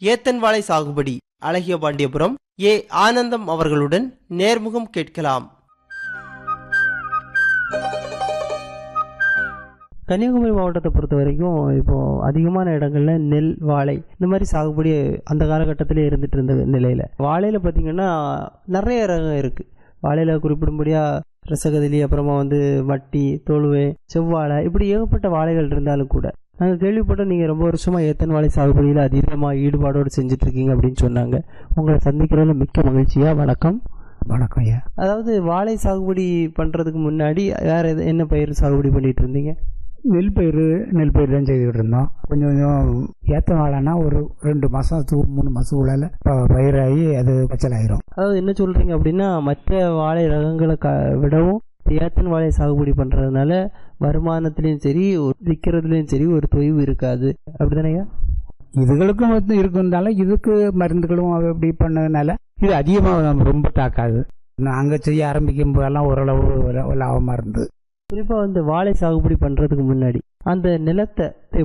ஏத்தன் வாழை சாகுபடி அழகிய பாண்டியபுரம் ஏ ஆனந்தம் அவர்களுடன் நேர்முகம் கேட்கலாம் கன்னியாகுமரி மாவட்டத்தை பொறுத்த வரைக்கும் இப்போ அதிகமான இடங்கள்ல நெல் வாழை இந்த மாதிரி சாகுபடி அந்த காலகட்டத்திலே இருந்துட்டு இருந்த நிலையில வாழையில பார்த்தீங்கன்னா நிறைய ரகம் இருக்கு வாழையில குறிப்பிடும்படியா ரசகதலி அப்புறமா வந்து வட்டி தோழுவை செவ்வாழை இப்படி ஏகப்பட்ட வாழைகள் இருந்தாலும் கூட நாங்கள் கேள்விப்பட்டோம் நீங்கள் ரொம்ப வருஷமாக ஏத்தன் வாழை சாகுபடியில் அதிகமாக ஈடுபாடோடு செஞ்சுட்டு இருக்கீங்க அப்படின்னு சொன்னாங்க உங்களை சந்திக்கிறதுல மிக்க மகிழ்ச்சியா வணக்கம் வணக்கம் ஐயா அதாவது வாழை சாகுபடி பண்ணுறதுக்கு முன்னாடி வேற எது- என்ன பயிர் சாகுபடி பண்ணிட்டு இருந்தீங்க நெல் பயிர் நெல் பயிர் தான் செய்துக்கிட்டு இருந்தோம் கொஞ்சம் கொஞ்சம் ஏற்ற வாழைனா ஒரு ரெண்டு மாதத்துக்கு மூணு மாதத்துக்குள்ளால பயிராகி அது பச்சலாயிரும் அதாவது என்ன சொல்றீங்க அப்படின்னா மற்ற வாழை ரகங்களை க விடவும் ஏத்தன் வாழை சாகுபடி பண்றதுனால வருமானத்திலையும் சரி விற்கிறதுலையும் சரி ஒரு தொய்வு இருக்காது அப்படிதானேயா இதுகளுக்கும் வந்து இருக்குனால இதுக்கு மருந்துகளும் அது இப்படி பண்ணதுனால இது அதிகமாக நம்ம ரொம்ப தாக்காது நாங்கள் செய்ய ஆரம்பிக்கும் போதெல்லாம் ஓரளவு லாபமாக இருந்தது குறிப்பா வந்து வாழை சாகுபடி பண்றதுக்கு முன்னாடி அந்த நிலத்தை